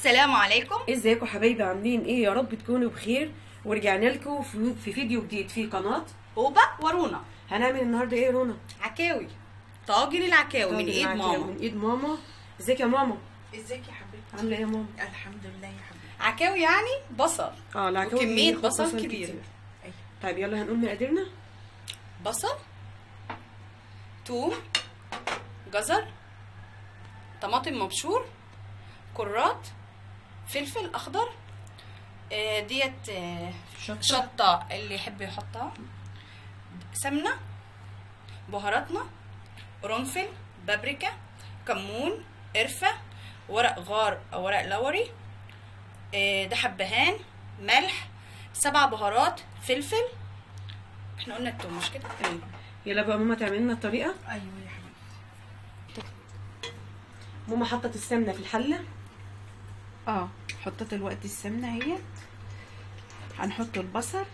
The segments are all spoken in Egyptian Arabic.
السلام عليكم ازيكم حبايبي عاملين ايه يا رب تكونوا بخير ورجعنا لكم في في فيديو جديد في قناه هوبا ورونا هنعمل النهارده ايه يا رونا عكاوي طاجن العكاوي من طاجن ايد العكاوي ماما من ايد ماما ازيك يا ماما ازيك يا حبيبتي عامله ايه يا ماما الحمد لله يا حبيبتي عكاوي يعني بصل اه العكاوي وكمية بياخد بصل كبيرة. كتير. أيوة. طيب يلا هنقول مقاديرنا بصل توم جزر طماطم مبشور كرات فلفل اخضر آه، ديت آه، شطة. شطه اللي يحب يحطها سمنه بهاراتنا قرنفل بابريكا كمون قرفه ورق غار او ورق لوري آه، ده حبهان ملح سبع بهارات فلفل احنا قلنا التوم مش كده ايوه يلا بقى ماما تعمل لنا الطريقه ايوه يا حبيبتي ماما حطت السمنه في الحله اه حطيت دلوقتي السمنه اهيت هنحط البصل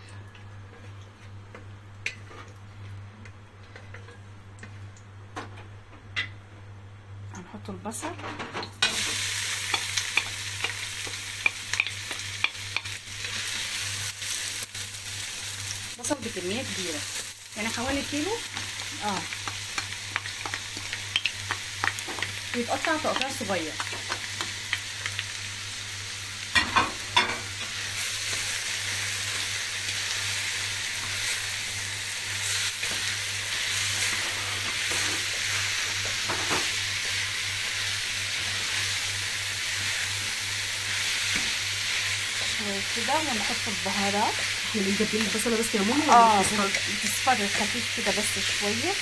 هنحط البصل بصل بكميه كبيره يعني حوالي كيلو اه بيتقطع تقطيع صغير شويه كده ونحط البهارات احنا بنجيب البصله بس يا ماما اه ولا بتصفر؟ تصفر خفيف كده بس شويه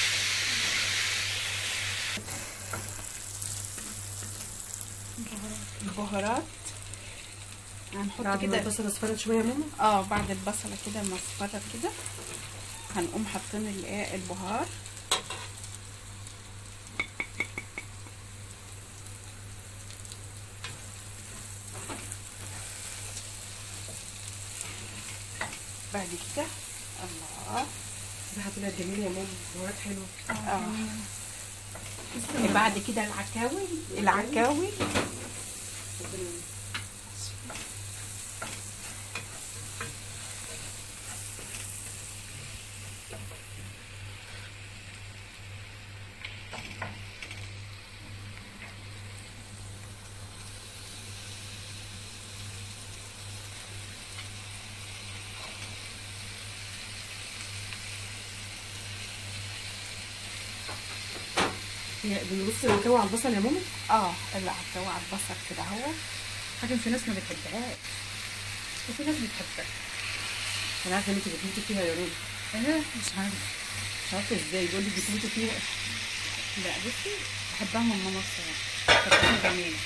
البهارات هنحط بعد ما كده البصله اصفرت شويه يا ماما اه بعد البصله كده ما اصفرت كده هنقوم حاطين الايه البهار بعد كده الله ريحه طلعت جميله يا ماما بهارات حلوه اه بعد كده العكاوي العكاوي هي بنبص نكوي على البصل يا ماما اه العكاوي على البصل كده اهو حاجه في ناس ما بتحبهاش وفي ناس بتحبها انا عارفه ان انت بتموتي فيها يا رونا ايه مش عارفه مش عارفه ازاي بقول لك بتموتي فيها لا بصي بحبها من ماما الصراحه بتبقى جميله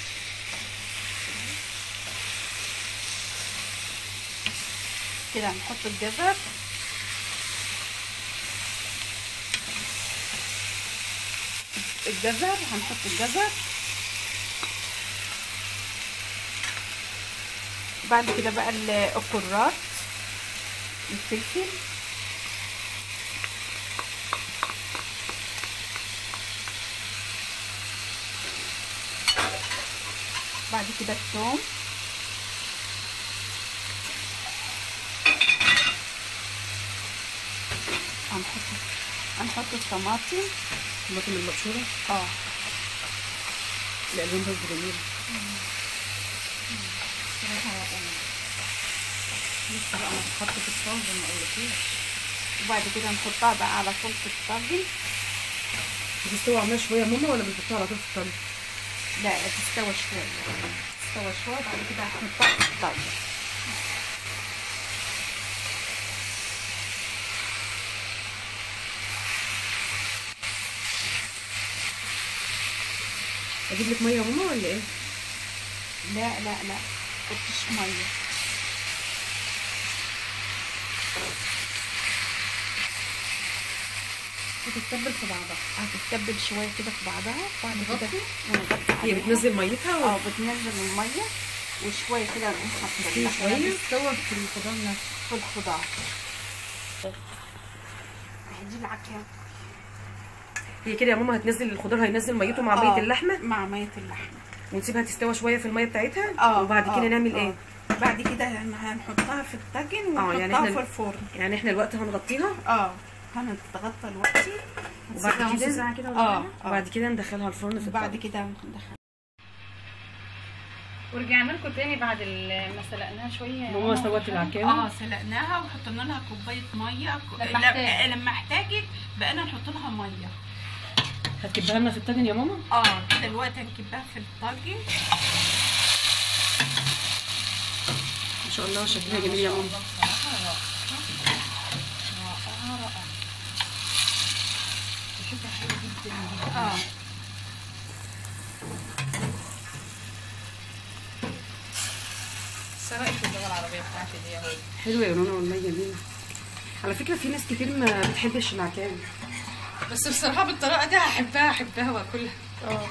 كده هنحط الجزر الجزر هنحط الجزر بعد كده بقى ال- الكرات الفلفل بعد كده الثوم هنحط هنحط الطماطم الطماطم المبشوره اه الالوان برضه جميله لسه بقى ما تتحط في الصاج زي ما قلت وبعد كده نحطها بقى على طول في الطاجن بتستوي عمال شويه يا ماما ولا بتحطها على طول في الطاجن لا تستوى شويه تستوى شويه بعد كده هنحطها في الطاجن اجيب لك ميه يا ماما ولا ايه لا لا لا مفيش ميه وتتبل في بعضها هتتبل شويه كده في بعضها بعد كده نغطي؟ ونغطي هي عليها. بتنزل ميتها اه ولا بتنزل الميه وشويه كده نقوم حاطين فيه شويه بتستوى في الخضار نفسه في الخضار دي العكاوي هي كده يا ماما هتنزل الخضار هينزل ميته مع ميه آه، اللحمه مع ميه اللحمه ونسيبها تستوى شويه في الميه بتاعتها اه وبعد آه، كده نعمل آه. ايه بعد كده هن- هنحطها في الطاجن آه، ونحطها يعني إحنا- في الفرن يعني احنا الوقت هنغطيها اه هنتغطى دلوقتي وبعد هتسيبها نص كده ساعه كده ولا اه حاجة؟ وبعد كده ندخلها الفرن في بعد الطاجن كده ندخل ورجعنا لكم تاني بعد ال- ما سلقناها شويه ماما سوت العكاوي اه سلقناها وحطينا لها كوبايه ميه ك- لما لا- احتاج. لما احتاجت بقينا نحط لها ميه هتكبها لنا في الطاجن يا ماما اه كده الوقت هنكبها في الطاجن ما شاء الله شكلها جميل يا ماما اه سرقت اللغه العربيه بتاعتي دي اهو حلوه يا رنا والله جميله على فكره في ناس كتير ما بتحبش العكاوي بس بصراحه بالطريقه دي هحبها هحبها واكلها اه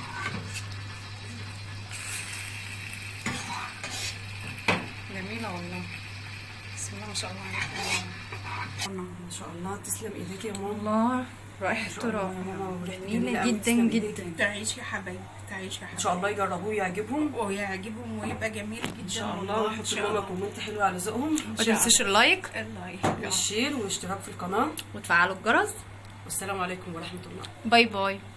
جميله والله بسم الله ما شاء الله عليكم ما شاء الله تسلم ايديك يا ماما الله رائحه ما شاء الله يا تراب ماما، وريحتك جميلة أوي، جداً تسلم جداً. إيديك. تعيش يا حبايبي تعيش يا ان شاء حبايبي الله يجربوه يعجبهم ويعجبهم ويبقى جميل جدا ان شاء الله والله، ويحطوا لنا كومنت حلو على ذوقهم ما تنسوش اللايك الله يحفظك والشير والاشتراك في القناه وتفعلوا الجرس والسلام عليكم ورحمه الله باي باي